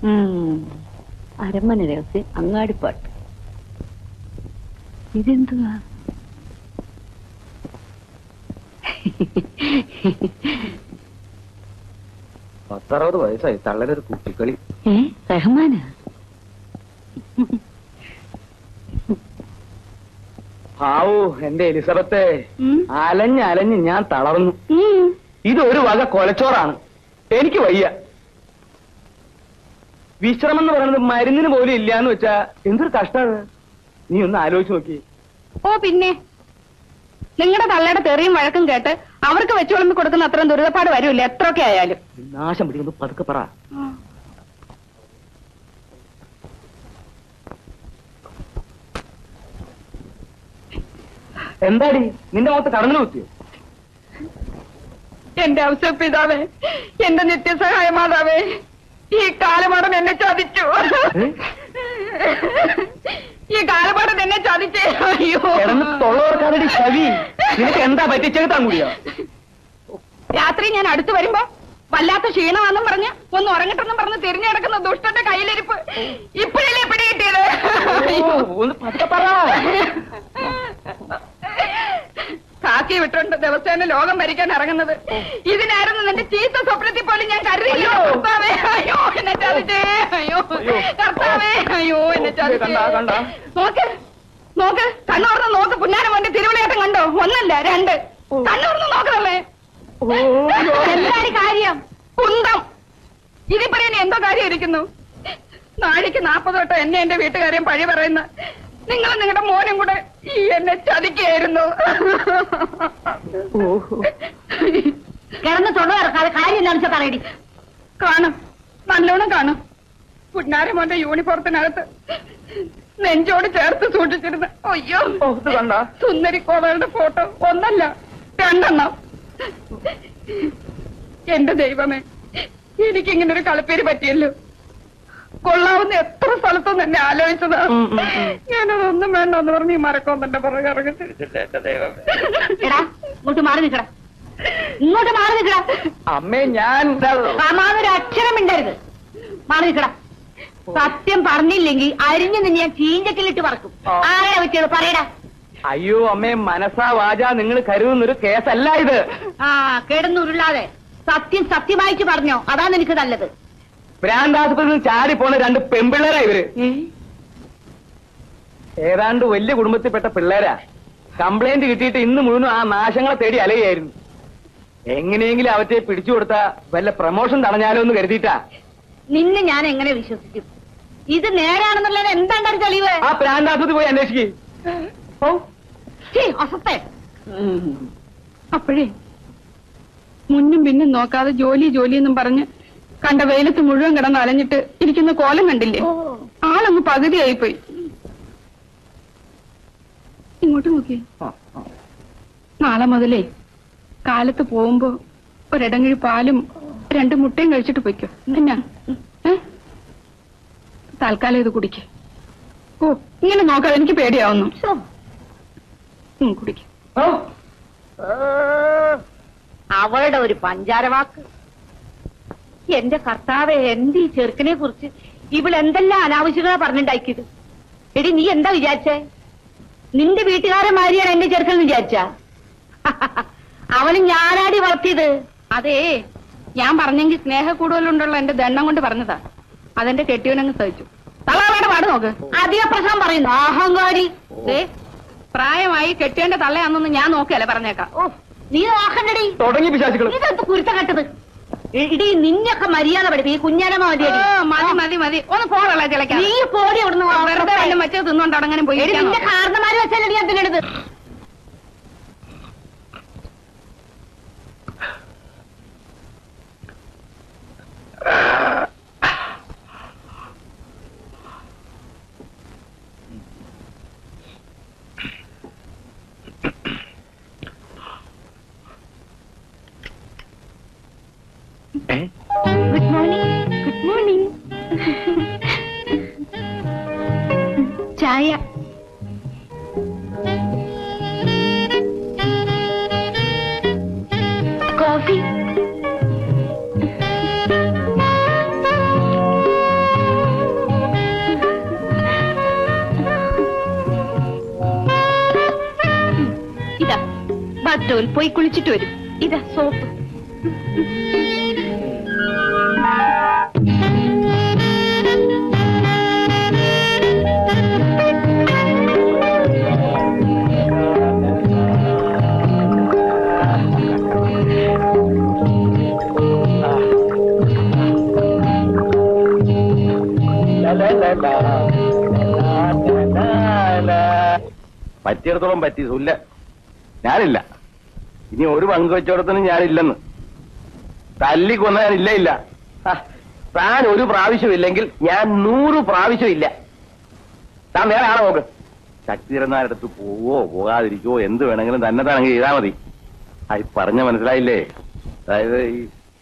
ഉം. അരമന രഹസ്യം അങ്ങാടിപ്പാട്ട് ഇതെന്തുവാ പത്തറുപത് വയസ്സായി തള്ളലൊരു കുട്ടിക്കളി ഏ റഹ്മാനാ ഹാവൂ എന്റെ എലിസബത്തെ ഉം. അലഞ്ഞ് അലഞ്ഞ് ഞാൻ തളർന്നു ഉം. ഇതൊരു വക കൊലച്ചോറാണ് എനിക്ക് വയ്യ വിശ്രമം എന്ന് പറയുന്നത് മരുന്നിന് പോലും ഇല്ലാന്ന് വെച്ചാ എന്തൊരു കഷ്ടാണ് നീ ഒന്ന് ആലോചിച്ച് നോക്കി ഓ പിന്നെ നിങ്ങളുടെ തള്ളയുടെ തെറിയും വഴക്കും കേട്ട് അവർക്ക് വെച്ചു വിളമ്പി കൊടുക്കുന്ന അത്രയും ദുരിതപ്പാട് വരില്ല എത്രയൊക്കെ ആയാലും നാശം പിടിക്കുന്നത് പതുക്കെ പറ എന്താടി നിന്റെ മുഖത്ത് കടന്നു കുത്തിയോ എന്റെ അവസര പിതാവേ എന്റെ നിത്യസഹായ മാതാവേ ഈ കാലമാടൻ എന്നെ ചതിച്ചു ഈ കാലമാടൻ എന്നെ ചതിച്ചേ അയ്യോ കിടന്ന് തൊള്ളവർക്കാരുടെ ചവി നിനക്ക് എന്താ പറ്റിച്ചെടുത്താൻ കൂടിയോ രാത്രി ഞാൻ അടുത്ത് വരുമ്പോ വല്ലാത്ത ക്ഷീണമാണെന്നും പറഞ്ഞ് ഒന്ന് ഉറങ്ങട്ടെന്നും പറഞ്ഞ് തിരിഞ്ഞു കിടക്കുന്ന ദുഷ്ടന്റെ കയ്യിലിരിപ്പ് ഇപ്പോഴല്ലേ പിടി കിട്ടിയത് അയ്യോ. ഒന്ന് പതുക്കെ പറ കാക്കി വിട്ടുകൊണ്ട് ദിവസേന ലോകം ഭരിക്കാൻ ഇറങ്ങുന്നത് ഇതിനായിരുന്നു നിന്റെ ചീത്ത സ്വപ്നത്തിൽ പോലും ഞാൻ കരുതിയില്ല കർത്താവേ അയ്യോ എന്നെ ചതിച്ചേ അയ്യോ അയ്യോ. കർത്താവേ അയ്യോ എന്നെ ചതിച്ചേ കണ്ടാ, കണ്ടാ? നോക്ക് നോക്ക് കണ്ണോർന്ന് നോക്ക് പുന്നാര മോന്റെ തിരുവിളയാട്ടം കണ്ടോ ഒന്നല്ല രണ്ട് കണ്ണോർന്ന് നോക്കണല്ലേ എന്താണ് കാര്യം കുന്തം ഇതിൽ പറയാൻ എന്തോ കാര്യം ഇരിക്കുന്നു നാഴിക്ക് നാപ്പത് തൊട്ട് എന്നെ എന്റെ വീട്ടുകാരെയും പഴി പറയുന്ന നിങ്ങളും നിങ്ങളുടെ മോനും കൂടെ ഈ എന്നെ ചതിക്കായിരുന്നു കിടന്ന് തൊണ്ട ഇറക്കാതെ കാര്യം എന്താണെന്ന് വെച്ചാൽ പറയടി കാണും നല്ലോണം കാണും പുന്നാരമോന്റെ യൂണിഫോമത്തിനകത്ത് നെഞ്ചോട് ചേർത്ത് സൂക്ഷിച്ചിരുന്ന അയ്യോ ഓ, ഇത് കണ്ടാ? സുന്ദരി കോതകളുടെ ഫോട്ടോ ഒന്നല്ല രണ്ടെണ്ണം എന്റെ ദൈവമേ എനിക്കിങ്ങനെ ഒരു കളിപ്പേര് പറ്റിയല്ലോ കൊള്ളാവുന്ന എത്ര സ്ഥലത്തുനിന്ന് എന്നെ ആലോചിച്ചതാ ഉം, ഉം, ഉം. ഞാനതൊന്നും വേണ്ട എന്ന് പറഞ്ഞ് ഈ മരക്കോമ്പന്റെ പുറകെ ഇറങ്ങി തിരിച്ചില്ല എന്റെ ദൈവമേ എടാ ഇങ്ങോട്ട് മാറി നിൽക്കടാ ഇങ്ങോട്ട് മാറി നിൽക്കടാ അമ്മേ ഞാൻ സമാനൊരു അക്ഷരം മിണ്ടരുത് മാറി നിൽക്കടാ സത്യം പറഞ്ഞില്ലെങ്കിൽ അരിഞ്ഞു നിന്ന് ഞാൻ ചീഞ്ചട്ടിലിട്ട് പറക്കും ആ. ആരാ പറ്റിയത് പറയടാ അയ്യോ അമ്മേ മനസ്സാ വാച നിങ്ങൾ കരുതുന്നൊരു കേസല്ല ഇത് ആ കിടന്നുരുളാതെ സത്യം സത്യമായിട്ട് പറഞ്ഞോ അതാണ് എനിക്ക് നല്ലത് ഭ്രാന്താശുപത്രിയിൽ നിന്ന് ചാടി പോണ രണ്ട് പെൺപിള്ളേരാ ഇവര് ഏതാണ്ട് വലിയ കുടുംബത്തിൽപ്പെട്ട പിള്ളേരാ കംപ്ലൈന്റ് കിട്ടിയിട്ട് ഇന്ന് മുഴുവൻ ആ നാശങ്ങളെ തേടി അലയായിരുന്നു എങ്ങനെയെങ്കിലും അവറ്റെ പിടിച്ചു കൊടുത്താ വല്ല പ്രമോഷൻ തടഞ്ഞാലോ എന്ന് കരുതിയിട്ടാ നിന്നെ ഞാൻ എങ്ങനെ വിശ്വസിക്കും ഇത് നേരാണെന്നുള്ളത് എന്താണ് തെളിവ് ആ പ്രാന്താശുപത്രി പോയി അന്വേഷിക്കേ ഛീ, അസത്തെ അപ്പോഴേ മുന്നും പിന്നും നോക്കാതെ ജോലി ജോലി എന്നും പറഞ്ഞ് കണ്ട വെയിലത്ത് മുഴുവൻ കിടന്ന് അലഞ്ഞിട്ട് ഇരിക്കുന്ന കോലം കണ്ടില്ലേ ആളങ്ങ് പകുതിയായിപ്പോയി ഇങ്ങോട്ട് നോക്കിയേ നാളെ മുതലേ കാലത്ത് പോകുമ്പോ ഒരിടങ്ങഴി പാലും രണ്ട് മുട്ടയും കഴിച്ചിട്ട് പൊയ്ക്കോ എന്നാ ഏ? തൽക്കാലം ഇത് കുടിക്ക് ഓ ഇങ്ങനെ നോക്കാതെ എനിക്ക് പേടിയാവുന്നു ഉം, കുടിക്ക് അവളുടെ ഒരു പഞ്ചാരവാക്ക് എന്റെ കർത്താവെ എന്റെ ഈ ചെറുക്കനെ കുറിച്ച് ഇവൾ എന്തെല്ലാം അനാവശ്യങ്ങളാ പറഞ്ഞിണ്ടാക്കിയത് എടി നീ എന്താ വിചാരിച്ചേ നിന്റെ വീട്ടുകാരൻ മാരിയാണ് എന്റെ ചെറുക്കൻ വിചാരിച്ച അവന് ഞാനാടി വളർത്തിയത് അതേ ഞാൻ പറഞ്ഞെങ്കിൽ സ്നേഹ കൂടുതലുണ്ടുള്ള എന്റെ ദണ്ണം കൊണ്ട് പറഞ്ഞതാ അതെന്റെ കെട്ടിയവനങ്ങ് സഹിച്ചു തള്ളാവേടെ പാട് നോക്ക് അധിക പ്രശ്നം പറയുന്നു അഹങ്കാരി ദേ, പ്രായമായി കെട്ടിയവന്റെ തള്ളയാണെന്ന് ഞാൻ നോക്കിയല്ലേ പറഞ്ഞേക്കാം ഓ നീ നോക്കണ്ടടി തുടങ്ങി പിശാചുക്കള് ഇതെന്ത് കുരുത്ത കെട്ടത് ഇടി നിന്നൊക്കെ മര്യാദ പഠിപ്പി ഈ കുഞ്ഞാനമ്മ ഓ, മതിയടി മതി മതി മതി ഒന്ന് പോകള്ള ചിലക്കാം നീ പോടി അവിടുന്ന് വെറുതെ വല്ല മറ്റേ തിന്നോണ്ട് അവിടെ പോയി എടി ഇരിക്കാൻ നിന്റെ നോക്ക്. കാരണന്മാര് വെച്ചല്ലേ ഞാൻ തിന്നെടുത്ത് ഗുഡ് മോർണിംഗ് ഗുഡ് മോർണിംഗ് ചായ കോഫി ബാത്ത് ടോൽ പോയി കുളിച്ചിട്ട് വരും ഇതാ സോപ്പ് പറ്റിയിടത്തോളം പറ്റി സുല്ല ഞാനില്ല ഇനി ഒരു പങ്ക് വെച്ചോടത്തിനും ഞാനില്ലെന്ന് തല്ലി കൊന്നാൻ ഇല്ല ഇല്ല ആ, താൻ ഒരു പ്രാവശ്യം ഇല്ലെങ്കിൽ ഞാൻ നൂറ് പ്രാവശ്യം ഇല്ല താൻ വേറെ ആളെ നോക്ക് ശക്തിരനാരടുത്ത് പോവോ പോകാതിരിക്കോ എന്ത് വേണമെങ്കിലും തന്നെ താണെങ്കിൽ ചെയ്താൽ മതി ആ ഈ പറഞ്ഞ മനസ്സിലായില്ലേ അതായത് ഈ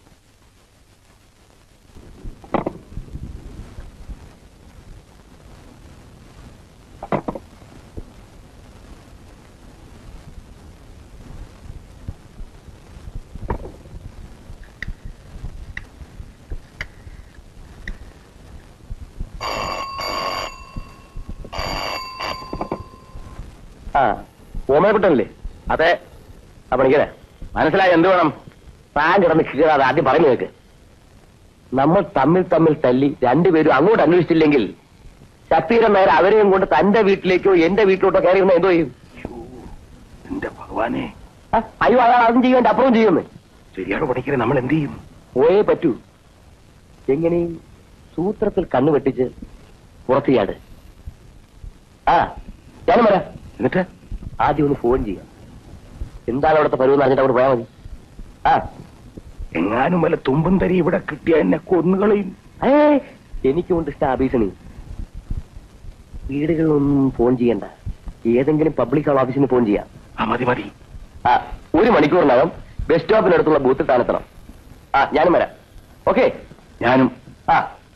ആ ഓമനക്കുട്ടനല്ലേ അതെ ആ പണിക്കരെ മനസ്സിലായി എന്ത് വേണം താൻ കിടന്ന് കീറാതെ ആദ്യം പറഞ്ഞു കേക്ക് നമ്മൾ തമ്മിൽ തമ്മിൽ തല്ലി രണ്ടുപേരും അങ്ങോട്ട് അന്വേഷിച്ചില്ലെങ്കിൽ ശക്തിയുടെ നേരെ അവരെയും കൊണ്ട് തന്റെ വീട്ടിലേക്കോ എന്റെ വീട്ടിലോട്ടോ കയറി വന്നാൽ എന്തോ ചെയ്യും എന്റെ ഭഗവാനെ ആ, അയ്യോ അയാൾ അതും ചെയ്യേണ്ട അപ്പുറം ചെയ്യുന്നു ശരിയാണ് പണിക്കരെ നമ്മൾ എന്ത് ചെയ്യും പോയേ പറ്റൂ എങ്ങനെയും സൂത്രത്തിൽ കണ്ണു വെട്ടിച്ച് പുറത്തിയാട് ആ ഞാനും വരാം എന്നിട്ട് ആദ്യം ഒന്ന് ഫോൺ ചെയ്യാം എന്താണ് അവിടുത്തെ പരുവെന്ന് അറിഞ്ഞിട്ട് അവിടെ പോയാൽ മതി ആ എങ്ങാനും വല്ല തുമ്പും തരി ഇവിടെ കിട്ടിയ എന്നെ കൊന്നുകളയും ഏ എനിക്കുണ്ട് ഇഷ്ടം ആ ഭീഷണി വീടുകളിലൊന്നും ഫോൺ ചെയ്യണ്ട ഏതെങ്കിലും പബ്ലിക് ഓഫീസിന് ഫോൺ ചെയ്യാം ആ മതി മതി ആ ഒരു മണിക്കൂറിനകം ബസ് സ്റ്റോപ്പിനടുത്തുള്ള ബൂത്തിൽ താനെത്തണം ആ ഞാനും വരാം ഓക്കെ ഞാനും ആ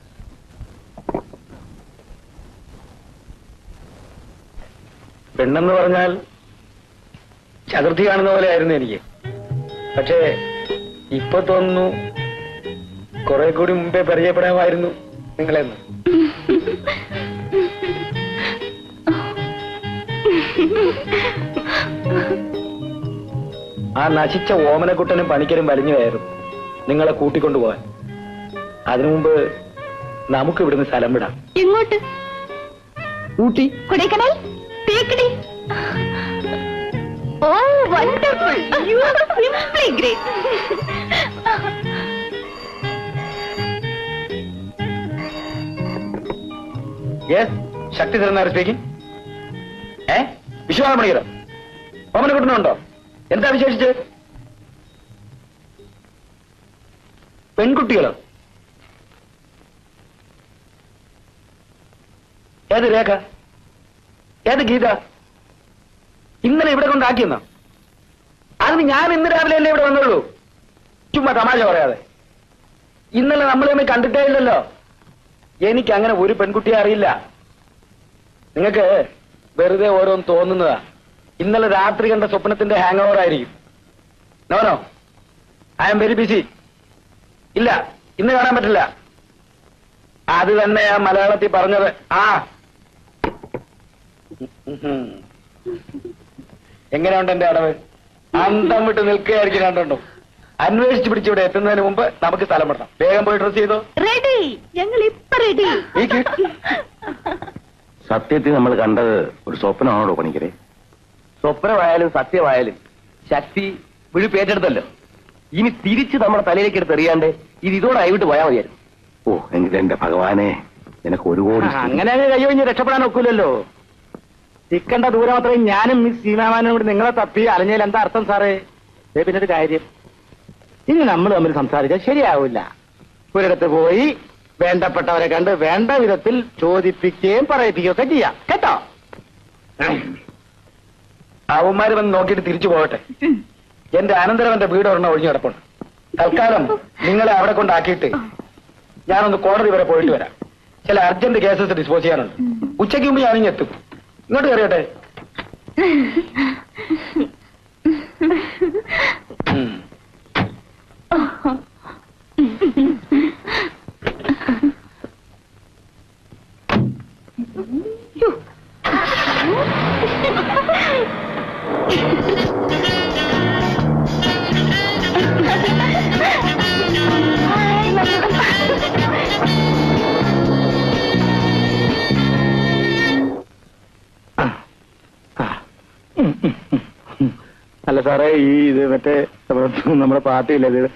പെണ്ണെന്ന് പറഞ്ഞാൽ ചതുർത്ഥി കാണുന്ന പോലെ ആയിരുന്നു എനിക്ക് പക്ഷേ ഇപ്പൊ തോന്നുന്നു കുറെ കൂടി മുമ്പേ പരിചയപ്പെടാമായിരുന്നു നിങ്ങളെന്ന് ആ നശിച്ച ഓമനക്കുട്ടനും പണിക്കരും വലിഞ്ഞുകയായിരുന്നു നിങ്ങളെ കൂട്ടിക്കൊണ്ടുപോകാൻ അതിനു മുമ്പ് നമുക്ക് ഇവിടുന്ന് സ്ഥലം വിടാം എങ്ങോട്ട് Ooty Kodaikanal Thekkady oh wonderful you are simply great yes ശക്തി തരുന്ന സ്പീക്കിംഗ് ഏ വിശ്വാസം പണിക്കരോ ഓമന കിട്ടണുണ്ടോ എന്താ വിശേഷിച്ച് പെൺകുട്ടികളോ ഏത് രേഖ ഏത് ഗീത ഇന്നലെ ഇവിടെ കൊണ്ടാക്കിയെന്നോ അതിന് ഞാൻ ഇന്ന് രാവിലെ അല്ലേ ഇവിടെ വന്നുള്ളൂ ചുമ്മാ തമാശ പറയാതെ ഇന്നലെ നമ്മൾ തമ്മിൽ കണ്ടിട്ടേ ഇല്ലല്ലോ എനിക്ക് അങ്ങനെ ഒരു പെൺകുട്ടിയെ അറിയില്ല നിങ്ങൾക്ക് വെറുതെ ഓരോന്ന് തോന്നുന്നതാ ഇന്നലെ രാത്രി കണ്ട സ്വപ്നത്തിന്റെ ഹാങ് ഓവർ ആയിരിക്കും no no I'm very busy ഇല്ല ഇന്ന് കാണാൻ പറ്റില്ല അത് തന്നെയാ മലയാളത്തിൽ പറഞ്ഞത് ആ ഉം. എങ്ങനെയുണ്ട് എന്റെ അടവ് അന്തം വിട്ട് നിൽക്കുകയായിരിക്കും രണ്ടുണ്ടോ അന്വേഷിച്ച് പിടിച്ച് ഇവിടെ എത്തുന്നതിന് മുമ്പ് നമുക്ക് സ്ഥലം വിടണം വേഗം പോയി ഡ്രസ് ചെയ്തോ റെഡി ഞങ്ങൾ ഇപ്പൊ റെഡി ഈ കി- സത്യത്തിൽ നമ്മൾ കണ്ടത് ഒരു സ്വപ്നമാണോ പണിക്കരെ സ്വപ്നമായാലും സത്യമായാലും ശക്തി വിളിപ്പേറ്റെടുത്തല്ലോ ഇനി തിരിച്ച് നമ്മുടെ തലയിലേക്ക് എടുത്ത് എറിയാണ്ട് ഇത് ഇതോടെ കൈവിട്ട് പോയാൽ മതിയായിരുന്നു ഓ എങ്കിൽ എന്റെ ഭഗവാനെ നിനക്ക് ഒരു കോടി സ്തുതി. അങ്ങനെ അങ്ങ് കയ്യോ ഇനി രക്ഷപ്പെടാൻ ഒക്കില്ലല്ലോ തിക്കണ്ട ദൂരം അത്രയും ഞാനും മിസ് സീമാമാനും കൂടി നിങ്ങളെ തപ്പി അലഞ്ഞതിൽ എന്താ അർത്ഥം സാറേ ദേ പിന്നെ ഒരു കാര്യം ഇനി നമ്മൾ തമ്മിൽ സംസാരിച്ചാൽ ശരിയാവില്ല ഒരിടത്ത് പോയി വേണ്ടപ്പെട്ടവരെ കണ്ട് വേണ്ട വിധത്തിൽ ചോദിപ്പിക്കുകയും പറയിപ്പിക്കുകയും ഒക്കെ ചെയ്യാം കേട്ടോ അവന്മാര് വന്ന് നോക്കിയിട്ട് തിരിച്ചു പോകട്ടെ എന്റെ അനന്തരവന്റെ വീട് ഒരെണ്ണം ഒഴിഞ്ഞു കിടപ്പുണ്ട് തൽക്കാലം നിങ്ങളെ അവിടെ കൊണ്ടാക്കിയിട്ട് ഞാനൊന്ന് കോടതി വരെ പോയിട്ട് വരാം ചില അർജന്റ് കേസസ് ഡിസ്പോസ് ചെയ്യാനുണ്ട് ഉച്ചയ്ക്ക് മുമ്പ് ഞാനിങ്ങ് എത്തും ഇങ്ങോട്ട് കയറിയട്ടെ ഉം. സാറേ ഈ ഇത് മറ്റേ നമ്മുടെ പാർട്ടിയില്ലേ ഇത്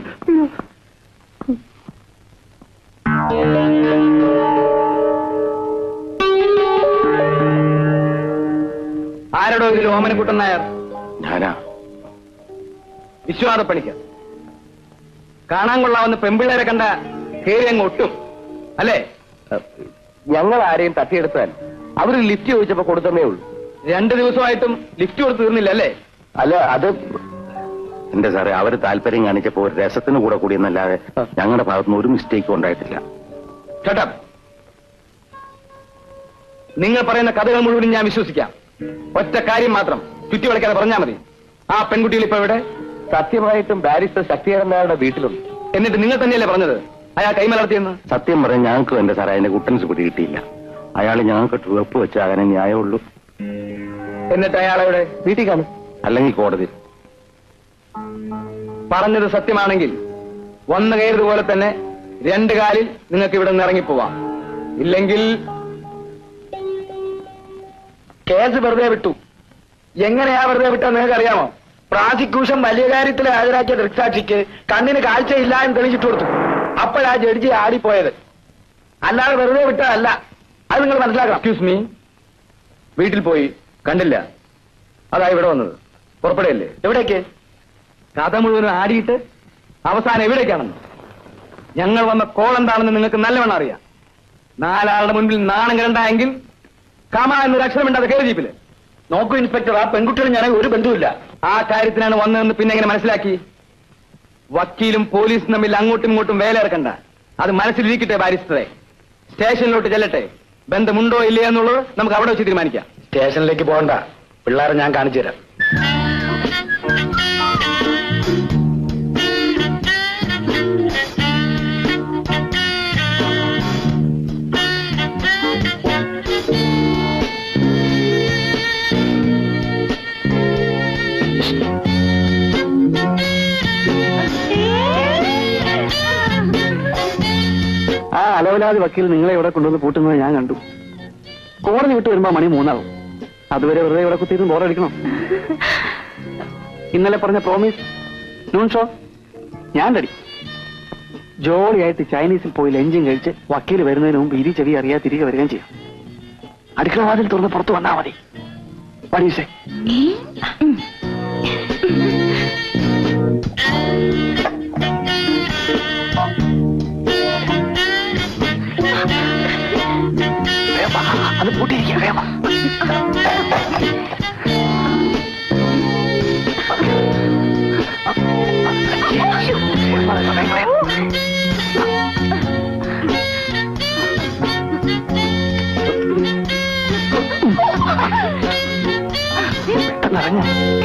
ആരോടോ ഇതിൽ ഓമനക്കുട്ടൻ നായർ ഞാനാ വിശ്വാസ പണിക്കർ കാണാൻ കൊള്ളാവുന്ന പെമ്പിള്ളേരെ കണ്ട കേറി അങ്ങ് ഒട്ടും അല്ലേ ഞങ്ങൾ ആരെയും തട്ടിയെടുത്താൽ അവര് ലിഫ്റ്റ് ചോദിച്ചപ്പോ കൊടുത്തന്നേ ഉള്ളൂ രണ്ടു ദിവസമായിട്ടും ലിഫ്റ്റ് കൊടുത്ത് തീർന്നില്ല അല്ലേ അല്ല അത് എന്റെ സാറേ അവര് താല്പര്യം കാണിച്ചപ്പോ ഒരു രസത്തിന് കൂടെ കൂടിയെന്നല്ലാതെ ഞങ്ങളുടെ ഭാഗത്തുനിന്ന് ഒരു മിസ്റ്റേക്കും ഉണ്ടായിട്ടില്ല ഷട്ടപ്പ് നിങ്ങൾ പറയുന്ന കഥകൾ മുഴുവനും ഞാൻ വിശ്വസിക്കാം ഒറ്റ കാര്യം മാത്രം ചുറ്റി വളയ്ക്കാതെ പറഞ്ഞാൽ മതി ആ പെൺകുട്ടികൾ ഇപ്പൊ എവിടെ സത്യമായിട്ടും ബാരിസ്റ്റർ ശക്തിയേടൻ നായരുടെ വീട്ടിലുണ്ട് എന്നിട്ട് നിങ്ങൾ തന്നെയല്ലേ പറഞ്ഞത് അയാൾ കൈമലർത്തിയെന്ന് സത്യം പറഞ്ഞ ഞങ്ങൾക്കും എന്റെ സാറേ അതിന്റെ കുട്ടൻസ് പിടി കിട്ടിയില്ല അയാൾ ഞങ്ങൾക്ക് ട്രിപ്പ് വെച്ച് അങ്ങനെ ന്യായമുള്ളൂ എന്നിട്ട് അയാളെവിടെ വീട്ടിൽ കാണും അല്ലെങ്കിൽ കോടതി പറഞ്ഞത് സത്യമാണെങ്കിൽ വന്നു കയറിയതുപോലെ തന്നെ രണ്ട് കാലിൽ നിങ്ങൾക്ക് ഇവിടെ നിന്ന് ഇറങ്ങിപ്പോവാം ഇല്ലെങ്കിൽ കേസ് വെറുതെ വിട്ടു എങ്ങനെയാ വെറുതെ വിട്ടാ നിങ്ങൾക്ക് അറിയാമോ പ്രോസിക്യൂഷൻ വലിയ കാര്യത്തിൽ ഹാജരാക്കിയ ദൃക്സാക്ഷിക്ക് കണ്ണിന് കാഴ്ചയില്ല എന്ന് തെളിയിച്ചിട്ട് കൊടുത്തു അപ്പോഴാ ജഡ്ജി ആടിപ്പോയത് അല്ലാതെ വെറുതെ വിട്ടതല്ല അത് നിങ്ങൾ മനസ്സിലാക്കണം എക്സ്ക്യൂസ് മീ വീട്ടിൽ പോയി കണ്ടില്ല അതാ ഇവിടെ വന്നത് പുറപ്പെടുകയല്ലേ എവിടേക്ക് കഥ മുഴുവനും ആടിയിട്ട് അവസാനം എവിടേക്കാണെന്ന് ഞങ്ങൾ വന്ന കോൾ എന്താണെന്ന് നിങ്ങൾക്ക് നല്ലവണ്ണം അറിയാം നാലാളുടെ മുൻപിൽ നാണം കിരണ്ടായെങ്കിൽ കമ എന്നൊരു അക്ഷരമുണ്ട് കയറി ജീപ്പില് നോക്കൂ ഇൻസ്പെക്ടർ ആ പെൺകുട്ടികൾ ഞാൻ ഒരു ബന്ധവുമില്ല ആ കാര്യത്തിനാണ് വന്നതെന്ന് പിന്നെ എങ്ങനെ മനസ്സിലാക്കി വക്കീലും പോലീസും തമ്മിൽ അങ്ങോട്ടും ഇങ്ങോട്ടും വേലയിറക്കണ്ട അത് മനസ്സിലിരിക്കട്ടെ ബാരിസ്റ്ററെ സ്റ്റേഷനിലോട്ട് ചെല്ലട്ടെ ബന്ധമുണ്ടോ ഇല്ലയോ എന്നുള്ളത് നമുക്ക് അവിടെ വെച്ച് തീരുമാനിക്കാം സ്റ്റേഷനിലേക്ക് പോകണ്ട പിള്ളേരെ ഞാൻ കാണിച്ചു തരാം ആ അലവലാതി വക്കീൽ നിങ്ങളെ ഇവിടെ കൊണ്ടുവന്ന് പൂട്ടുന്നത് ഞാൻ കണ്ടു കോടതി വിട്ട് വരുമ്പോ മണി മൂന്നാവും അതുവരെ വെറുതെ ഇവിടെ കുത്തിയിരുന്ന് ബോറടിക്കണം ഇന്നലെ പറഞ്ഞ പ്രോമിസ് നൂൺ ഷോ ഞാൻ റെഡി ജോളിയായിട്ട് ചൈനീസിൽ പോയി ലഞ്ചും കഴിച്ച് വക്കീൽ വരുന്നതിന് മുമ്പ് ഇരി ചെവി അറിയാതെ തിരികെ വരികയും ചെയ്യാം അടുക്കള വാതിൽ തുറന്ന് പുറത്ത് വന്നാ മതി പടീസേ അത് പൂട്ടിയിരിക്കുക വേഗം വാ. പെട്ടെന്ന് ഇറങ്ങ്.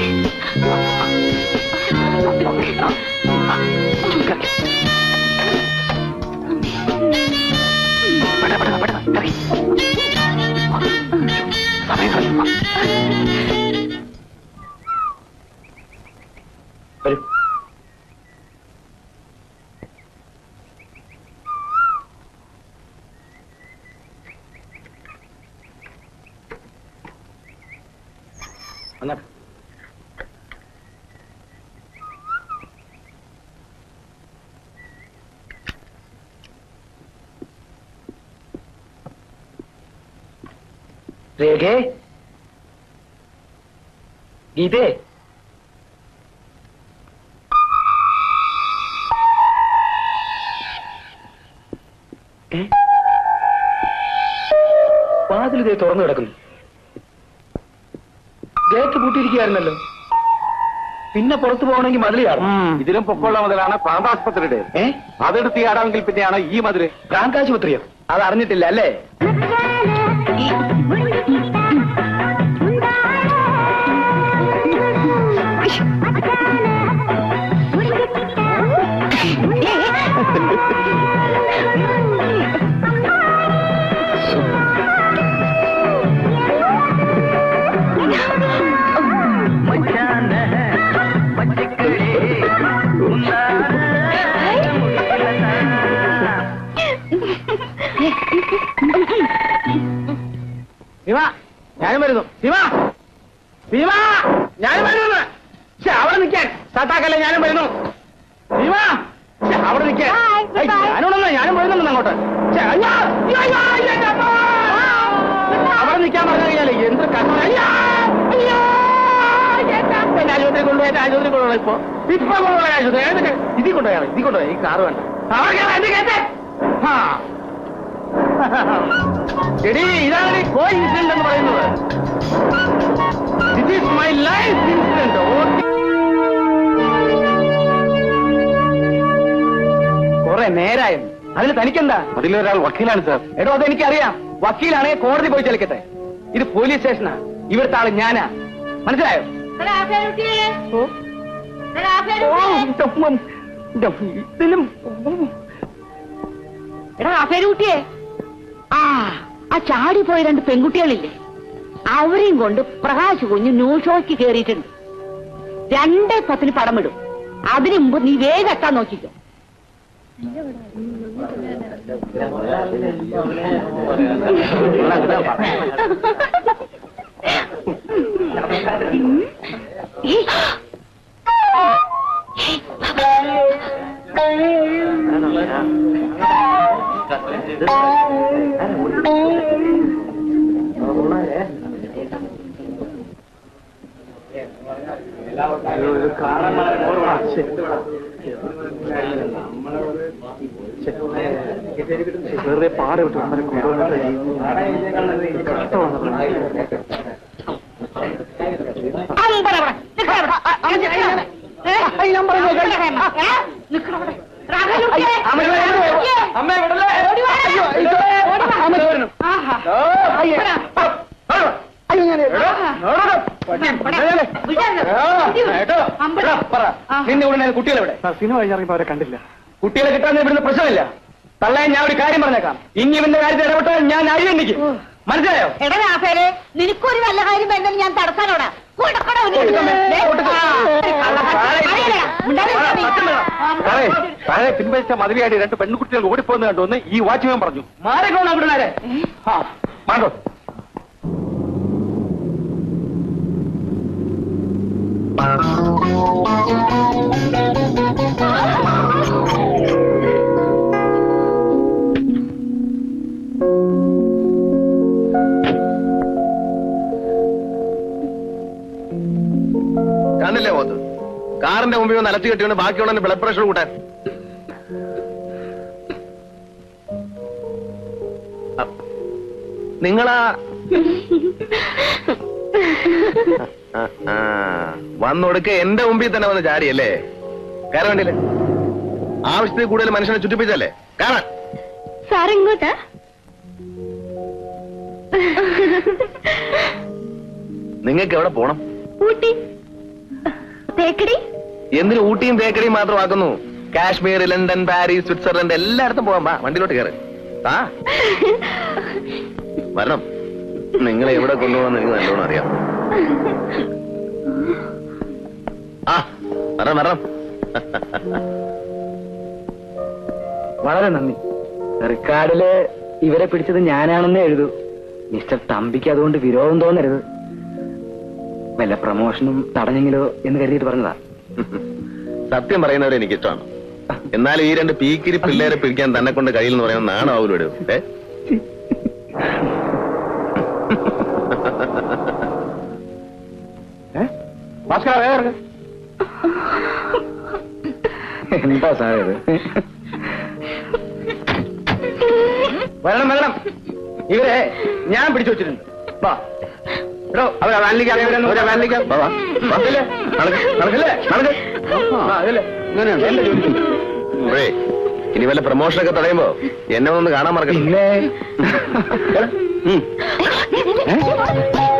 പെട്ടെന്ന്, പെട്ടെന്ന്, പെട്ടെന്ന്, ഇറങ്ങ്. സമയം കളയും. വാ. വരൂ വന്നാട്ടെ രേഖേ ഗീതേ ഏ? വാതിൽ ഇതേ തുറന്നു കിടക്കുന്നു ഗേറ്റ് പൂട്ടിയിരിക്കുകയായിരുന്നല്ലോ പിന്നെ പുറത്തു പോകണമെങ്കിൽ മതിലിയാറും ഇതിലും പൊക്കമുള്ള മുതലാണ് പ്രാന്താസ്പത്രിയുടെ ഏ അതെടുത്ത് ആടാമെങ്കിൽ പിന്നെയാണ് ഈ മധുര പ്രാന്താശുപത്രിയോ അത് അറിഞ്ഞിട്ടില്ല അല്ലേ ഭീമ ഞാനും വരുന്നു ഭീമ ഭീമ ഞാനും വരുന്നു അവിടെ നിൽക്കാൻ സാത്താക്കല്ലേ ഞാനും വരുന്നു ഭീമ ഛെ, അവിടെ നിൽക്കാൻ Bye, ഏയ്, bye. ഞാനോടൊന്നും ഞാനും വരുന്നുണ്ട് അങ്ങോട്ട് ഛെ, അയ്യോ, അയ്യോ, അയ്യോ, അയ്യോ, എൻ്റെ അമ്മ. അവിടെ നിൽക്കാൻ പറഞ്ഞു കഴിഞ്ഞാലേ എന്ത് കഷ്ടം അയ്യോ, അയ്യോ, എൻ്റെ അമ്മ. എന്നെ ആശുപത്രി കൊണ്ടുപോയി എന്നെ ആശുപത്രി കൊണ്ടുപോയി ഇപ്പൊ ഇപ്പൊ കൊണ്ടുപോയി ആശുപത്രി ഏതൊക്കെ ഇതിൽ കൊണ്ടുപോയാണ് ഇതിൽ കൊണ്ടുപോയി ഈ കാറ് വേണ്ട അവിടെ കേറാം, ഇത് കേട്ടെ ആ എടി ഇതാണ് ഈ കോ ഇൻസിഡന്റ് എന്ന് പറയുന്നത് this is my life incident കുറെ നേരായിരുന്നു അതിന് തനിക്കെന്താ അതിലൊരാൾ വക്കീലാണ് സാർ എടോ അതെനിക്കറിയാം വക്കീലാണെങ്കിൽ കോടതി പോയി ചെലക്കട്ടെ ഇത് പോലീസ് സ്റ്റേഷനാ ഇവിടുത്തെ ആള് ഞാനാ മനസ്സിലായോ എടാ, ആഫേലുട്ടിയെ. ഓ എടാ, ഓ, ആഫേലുട്ടിയെ. ഇന്റെ ഉമ്മ, ഇന്റെ ഇതിലും എടാ ആഫേലുട്ടിയെ ആ ആ ചാടിപ്പോയ രണ്ട് പെൺകുട്ടികളില്ലേ അവരെയും കൊണ്ട് പ്രകാശ് കുഞ്ഞ് ന്യൂസ് ഷോയ്ക്ക് കേറിയിട്ടുണ്ട് രണ്ടേ പത്തിന് പടം ഇടും അതിനു മുമ്പ് നീ വേഗം എത്താൻ നോക്കിക്കോ വെറുതെ പാട് വിട്ടു നമ്മളെ അമ്പറ അവിടെ. നിക്കടാ അവിടെ. ഏ? ഏ? നിക്കടാ അവിടെ. രാഘവൻകുട്ടിയെ. രാഘവൻകുട്ടിയെ. അമ്മ വിടല്ലേ ഓടി വാ. അയ്യോ, അയ്യോ. ഓടി വാ. അമ്മ വരുന്നു ആഹാ. ഓ, അയ്യോ. അയ്യോ, ഞാൻ എടാ, നോടോ, പട്ടി, പിള്ളേരെ. ആ, ഏട്ടോ, എടാ, പറ. നിന്റെ കൂടെ ഉണ്ടായിരുന്ന കുട്ടികളെവിടെ സിനിമ കഴിഞ്ഞിറങ്ങിയപ്പോ അവരെ കണ്ടില്ല കുട്ടികളെ കിട്ടാൻ ഇവിടുന്ന് പ്രശ്നമില്ല തള്ളയെ ഞാൻ ഒരു കാര്യം പറഞ്ഞേക്കാം ഇനി ഇവന്റെ കാര്യത്തിൽ ഇടപെട്ടാൽ ഞാൻ അഴിയണ്ടിക്കും മനസ്സിലായോ എടാ രാഫേലെ നിനക്കൊരു നല്ല കാര്യം വരുന്നത് ഞാൻ തടസ്സാനോടാ കൊടുക്കടാ ഒരു കൊടുക്കമ്മേ, ദേ, കൊടുക്ക്. ആ, കള്ളക്കടത്ത്. താഴെ അറിയില്ലടാ, മിണ്ടാതിരിക്കാ നീ. സാറേ താഴെ പിൻവലിച്ച മതിലിയായിട്ട് രണ്ട് പെൺകുട്ടികൾ ഓടിപ്പോന്ന് കണ്ടുവന്ന് ഈ വാച്ച്മാൻ പറഞ്ഞു മാറിക്കോണം അവിടെ നേരെ ആ മാണ്ടോ കണ്ടില്ലേ പോത്ത് കാറിന്റെ മുമ്പിൽ വന്ന് അലച്ചു കെട്ടിയോണ്ട് ബാക്കിയുള്ള ബ്ലഡ് പ്രഷർ കൂട്ടാൻ അ, നിങ്ങളാ ആ, ആ, വന്നൊടുക്ക എന്റെ മുമ്പിൽ തന്നെ വന്ന് ചാടിയല്ലേ കയറാൻ വേണ്ടിയില്ലേ ആവശ്യത്തിൽ കൂടുതൽ മനുഷ്യനെ ചുറ്റിപ്പിച്ചല്ലേ കാണാൻ സാർ ഇങ്ങോട്ടാ നിങ്ങൾക്ക് എവിടെ പോണം ഊട്ടി തേക്കടി എന്തിന് ഊട്ടിയും തേക്കടിയും മാത്രം ആക്കുന്നു കാശ്മീർ ലണ്ടൻ പാരീസ് സ്വിറ്റ്സർലൻഡ് എല്ലായിടത്തും പോകാം വാ വണ്ടിയിലോട്ട് കയറി ആ വരണം നിങ്ങളെ എവിടെ കൊണ്ടുപോകണമെന്ന് എനിക്ക് നല്ലോണം അറിയാം ആ വരണം വരണം വളരെ നന്ദി റെക്കാർഡില് ഇവരെ പിടിച്ചത് ഞാനാണെന്നേ എഴുതൂ മിസ്റ്റർ തമ്പിക്ക് അതുകൊണ്ട് വിരോധം തോന്നരുത് വല്ല പ്രമോഷനും തടഞ്ഞെങ്കിലോ എന്ന് കരുതിയിട്ട് പറഞ്ഞതാ സത്യം പറയുന്നവരെ എനിക്ക് ഇഷ്ടമാണ് എന്നാലും ഈ രണ്ട് പീക്കിരി പിള്ളേരെ പിടിക്കാൻ തന്നെ കൊണ്ട് കഴിയില്ലെന്ന് പറയുന്ന നാണാവൂലോ ഏ ഭാസ്കര വേറെ ഇറങ്ങ്. എന്താ സാറേ ഇത് വരണം വരണം ഇവരെ ഞാൻ പിടിച്ചു വെച്ചിട്ടുണ്ട് വാ എടോ, അവരെ വാനിലേക്ക് അറിയാൻ വരാൻ നോക്ക്. വാ, വാ, വാ. നടക്കില്ലേ? നടക്ക്. നടക്കില്ലേ? നടക്ക്. ആ, അതല്ലേ? ഇങ്ങനെയാണ്. എന്റെ ജോലി. ഉവ്വേ, ഇനി വല്ല പ്രമോഷനൊക്കെ തടയുമ്പോ എന്നെ ഒന്ന് കാണാൻ മറക്കണ്ട ഇല്ലേ? ഉം. ഏ?